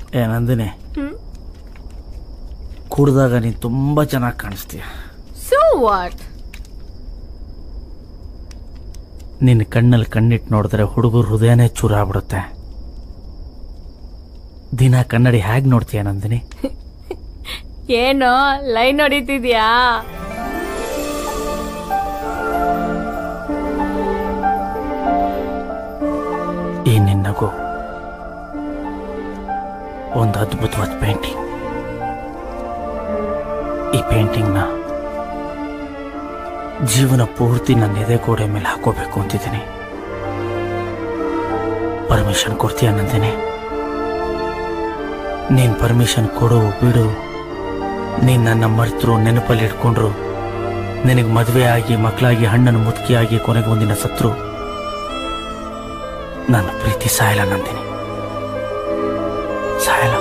ಏ ನಂದಿನಿ ಹ್ಮ್ ಕುಡ್ದಾಗ ನೀನ್ ತುಂಬಾ ಚೆನ್ನಾಗಿ ಕಾಣಿಸ್ತೀಯ ಸೊ ವಾಟ್ ನಿನ್ನ ಕಣ್ಣಲ್ಲಿ ಕಣ್ಣಿಟ್ಟು ನೋಡಿದ್ರೆ ಹುಡುಗರು ಹೃದಯನೇ ಚೂರ ಆಗ್ಬಿಡುತ್ತೆ ದಿನ ಕನ್ನಡಿ ಹೇಗ್ ನೋಡ್ತೀಯ ನಂದಿನಿ ಏನೋ ಲೈನ್ ಹೊಡಿತಿದ್ಯಾ ಈ ನಿನ್ನಗೂ ಒಂದು ಅದ್ಭುತವಾದ ಪೇಂಟಿಂಗ್ ಈ ಪೇಂಟಿಂಗ್ನ ಜೀವನ ಪೂರ್ತಿ ನನ್ನ ಎದೆ ಗೋಡೆ ಮೇಲೆ ಹಾಕೋಬೇಕು ಅಂತಿದ್ದೀನಿ ಪರ್ಮಿಷನ್ ಕೊಡ್ತೀಯ ನಂದಿನಿ ನೀನ್ ಪರ್ಮಿಷನ್ ಕೊಡು ಬಿಡು ನೀನ್ ನನ್ನ ಮರ್ತರು ನೆನಪಲ್ಲಿ ಇಟ್ಕೊಂಡ್ರು ನಿನಗೆ ಮದುವೆ ಆಗಿ ಮಕ್ಕಳಾಗಿ ಹಣ್ಣನ್ನು ಮುದುಕಿಯಾಗಿ ಕೊನೆಗೆ ಒಂದಿನ ಸತ್ರು ನನ್ನ ಪ್ರೀತಿ ಸಾಯಲ್ಲ ನಂದಿನಿ ಸಾಯಲ್ಲ